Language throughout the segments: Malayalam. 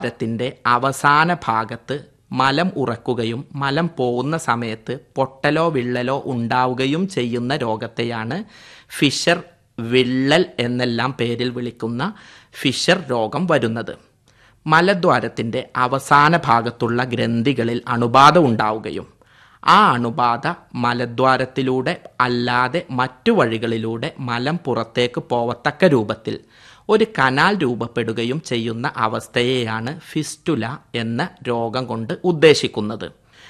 ത്തിന്റെ അവസാന ഭാഗത്ത് മലം ഉറക്കുകയും മലം പോകുന്ന സമയത്ത് പൊട്ടലോ വിള്ളലോ ഉണ്ടാവുകയും ചെയ്യുന്ന രോഗത്തെയാണ് ഫിഷർ വിള്ളൽ എന്നെല്ലാം പേരിൽ വിളിക്കുന്ന ഫിഷർ രോഗം വരുന്നത് മലദ്വാരത്തിന്റെ അവസാന ഭാഗത്തുള്ള ഗ്രന്ഥികളിൽ അണുബാധ ഉണ്ടാവുകയും ആ അണുബാധ മലദ്വാരത്തിലൂടെ അല്ലാതെ മറ്റു വഴികളിലൂടെ മലം പുറത്തേക്ക് പോവത്തക്ക രൂപത്തിൽ ഒരു കനാൽ രൂപപ്പെടുകയും ചെയ്യുന്ന അവസ്ഥയെയാണ് ഫിസ്റ്റുല എന്ന രോഗം കൊണ്ട് ഉദ്ദേശിക്കുന്നത്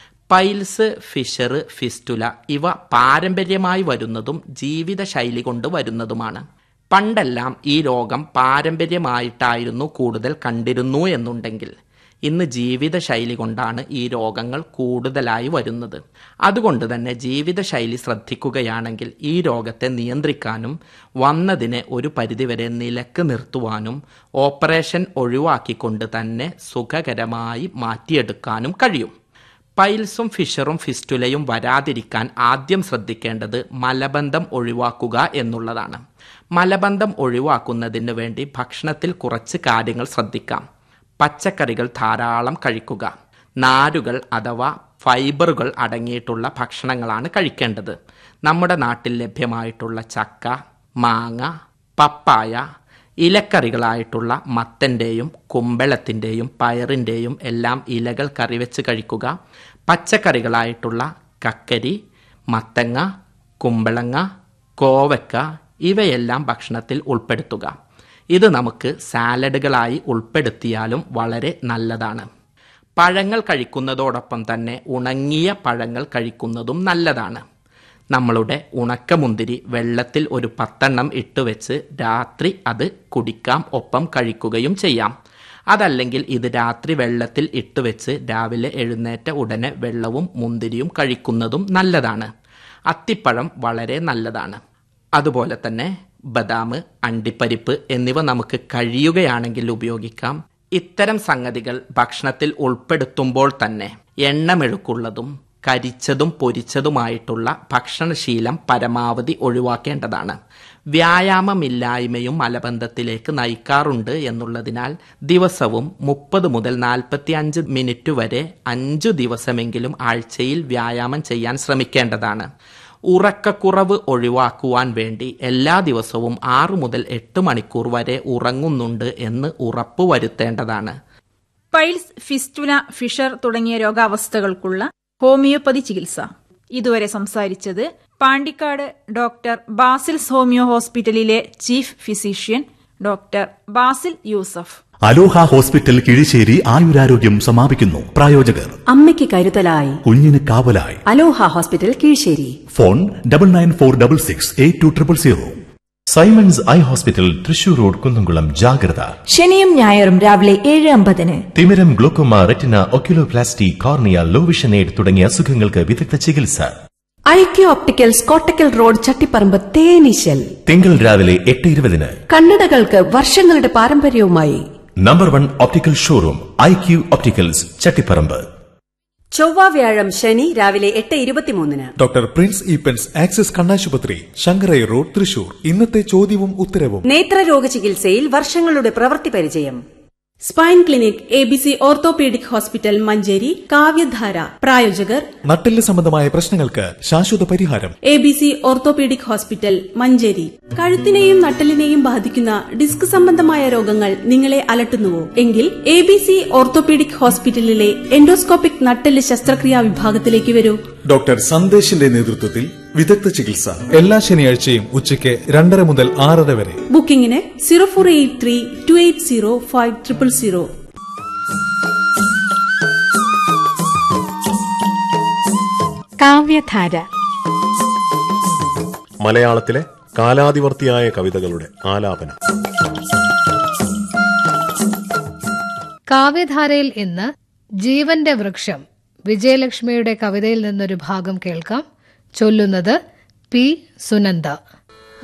പൈൽസ് ഫിഷർ ഫിസ്റ്റുല ഇവ പാരമ്പര്യമായി വരുന്നതും ജീവിതശൈലി കൊണ്ട് വരുന്നതുമാണ് പണ്ടെല്ലാം ഈ രോഗം പാരമ്പര്യമായിട്ടായിരുന്നു കൂടുതൽ കണ്ടിരുന്നു എന്നുണ്ടെങ്കിൽ ഇന്ന് ജീവിതശൈലി കൊണ്ടാണ് ഈ രോഗങ്ങൾ കൂടുതലായി വരുന്നത് അതുകൊണ്ട് തന്നെ ജീവിതശൈലി ശ്രദ്ധിക്കുകയാണെങ്കിൽ ഈ രോഗത്തെ നിയന്ത്രിക്കാനും വന്നതിനെ ഒരു പരിധിവരെ നിലക്ക് നിർത്തുവാനും ഓപ്പറേഷൻ ഒഴിവാക്കിക്കൊണ്ട് തന്നെ സുഖകരമായി മാറ്റിയെടുക്കാനും കഴിയും പൈൽസും ഫിഷറും ഫിസ്റ്റുലയും വരാതിരിക്കാൻ ആദ്യം ശ്രദ്ധിക്കേണ്ടത് മലബന്ധം ഒഴിവാക്കുക എന്നുള്ളതാണ് മലബന്ധം ഒഴിവാക്കുന്നതിന് വേണ്ടി ഭക്ഷണത്തിൽ കുറച്ച് കാര്യങ്ങൾ ശ്രദ്ധിക്കാം പച്ചക്കറികൾ ധാരാളം കഴിക്കുക നാരുകൾ അഥവാ ഫൈബറുകൾ അടങ്ങിയിട്ടുള്ള ഭക്ഷണങ്ങളാണ് കഴിക്കേണ്ടത് നമ്മുടെ നാട്ടിൽ ലഭ്യമായിട്ടുള്ള ചക്ക മാങ്ങ പപ്പായ ഇലക്കറികളായിട്ടുള്ള മത്തൻ്റെയും കുമ്പളത്തിൻ്റെയും പയറിൻ്റെയും എല്ലാം ഇലകൾ കറിവെച്ച് കഴിക്കുക പച്ചക്കറികളായിട്ടുള്ള കക്കരി മത്തങ്ങ കുമ്പളങ്ങ കോവക്ക ഇവയെല്ലാം ഭക്ഷണത്തിൽ ഉൾപ്പെടുത്തുക ഇത് നമുക്ക് സാലഡുകളായി ഉൾപ്പെടുത്തിയാലും വളരെ നല്ലതാണ് പഴങ്ങൾ കഴിക്കുന്നതോടൊപ്പം തന്നെ ഉണങ്ങിയ പഴങ്ങൾ കഴിക്കുന്നതും നല്ലതാണ് നമ്മളുടെ ഉണക്കമുന്തിരി വെള്ളത്തിൽ ഒരു പത്തെണ്ണം ഇട്ടുവെച്ച് രാത്രി അത് കുടിക്കാം ഒപ്പം കഴിക്കുകയും ചെയ്യാം അതല്ലെങ്കിൽ ഇത് രാത്രി വെള്ളത്തിൽ ഇട്ടുവെച്ച് രാവിലെ എഴുന്നേറ്റ ഉടനെ വെള്ളവും മുന്തിരിയും കഴിക്കുന്നതും നല്ലതാണ് അത്തിപ്പഴം വളരെ നല്ലതാണ് അതുപോലെ തന്നെ ബദാം അണ്ടിപ്പരിപ്പ് എന്നിവ നമുക്ക് കഴിയുകയാണെങ്കിൽ ഉപയോഗിക്കാം ഇത്തരം സംഗതികൾ ഭക്ഷണത്തിൽ ഉൾപ്പെടുത്തുമ്പോൾ തന്നെ എണ്ണമെഴുക്കുള്ളതും കരിച്ചതും പൊരിച്ചതുമായിട്ടുള്ള ഭക്ഷണശീലം പരമാവധി ഒഴിവാക്കേണ്ടതാണ് വ്യായാമമില്ലായ്മയും മലബന്ധത്തിലേക്ക് നയിക്കാറുണ്ട് എന്നുള്ളതിനാൽ ദിവസവും മുപ്പത് മുതൽ നാൽപ്പത്തി അഞ്ച് മിനിറ്റ് വരെ അഞ്ചു ദിവസമെങ്കിലും ആഴ്ചയിൽ വ്യായാമം ചെയ്യാൻ ശ്രമിക്കേണ്ടതാണ് ഉറക്കക്കുറവ് ഒഴിവാക്കുവാൻ വേണ്ടി എല്ലാ ദിവസവും ആറു മുതൽ എട്ട് മണിക്കൂർ വരെ ഉറങ്ങുന്നുണ്ട് എന്ന് ഉറപ്പുവരുത്തേണ്ടതാണ് പൈൽസ് ഫിസ്റ്റുല ഫിഷർ തുടങ്ങിയ രോഗാവസ്ഥകൾക്കുള്ള ഹോമിയോപ്പതി ചികിത്സ ഇതുവരെ സംസാരിച്ചത് പാണ്ടിക്കാട് ഡോക്ടർ ബാസിൽസ് ഹോമിയോ ഹോസ്പിറ്റലിലെ chief physician doctor Basil Yusuf Aloha hospital Kizhissery ആയുരാരോഗ്യം സമാപിക്കുന്നു പ്രായോജകർ അമ്മയ്ക്ക് കരുതലായി കുഞ്ഞിന് കാവലായി Aloha hospital Kizhissery phone double nine four double six eight two triple zero Simon's eye hospital Thrissur road Kunnamkulam ജാഗ്രത ശനിയും ഞായറും രാവിലെ ഏഴ് അമ്പതിന് തിമിരം glaucoma retina oculoplasty cornea low vision aid തുടങ്ങിയ അസുഖങ്ങൾക്ക് വിദഗ്ധ ചികിത്സ IQ opticals Kottakkal road Chattiparamba തേനീശൽ തിങ്കൾ രാവിലെ എട്ട് ഇരുപതിന് കണ്ണടകൾക്ക് വർഷങ്ങളുടെ പാരമ്പര്യവുമായി number one optical showroom I Q opticals Chattiparamba ചൊവ്വ വ്യാഴം ശനി രാവിലെ എട്ട് ഇരുപത്തിമൂന്നിന് ഡോക്ടർ പ്രിൻസ് ഈപ്പൻസ് ആക്സിസ് കണ്ണാശുപത്രി ശങ്കരൈ റോഡ് തൃശൂർ ഇന്നത്തെ ചോദ്യവും ഉത്തരവും നേത്രരോഗ ചികിത്സയിൽ വർഷങ്ങളുടെ പ്രവൃത്തി പരിചയം spine clinic A B C orthopaedic hospital Manjeri Kavyadhara പ്രായോജകർ നട്ടെല്ല് സംബന്ധമായ പ്രശ്നങ്ങൾക്ക് ശാശ്വത പരിഹാരം A B C orthopaedic hospital Manjeri കഴുത്തിനെയും നട്ടലിനെയും ബാധിക്കുന്ന ഡിസ്ക് സംബന്ധമായ രോഗങ്ങൾ നിങ്ങളെ അലട്ടുന്നുവോ എങ്കിൽ എ ബി സി ഓർത്തോപീഡിക് ഹോസ്പിറ്റലിലെ എൻഡോസ്കോപ്പിക് നട്ടെല്ല് ശസ്ത്രക്രിയാ വിഭാഗത്തിലേക്ക് വരൂ ഡോക്ടർ സന്ദേശിന്റെ നേതൃത്വത്തിൽ വിദഗ്ധ ചികിത്സ എല്ലാ ശനിയാഴ്ചയും ഉച്ചയ്ക്ക് രണ്ടര മുതൽ ആറര വരെ ബുക്കിംഗിന് zero four eight three two eight zero five triple zero Kavyadhara മലയാളത്തിലെ കാലാതിവർത്തിയായ കവിതകളുടെ ആലാപനം കാവ്യധാരയിൽ ഇന്ന് ജീവന്റെ വൃക്ഷം വിജയലക്ഷ്മിയുടെ കവിതയിൽ നിന്നൊരു ഭാഗം കേൾക്കാം ചൊല്ലുന്നത് പി സുനന്ദ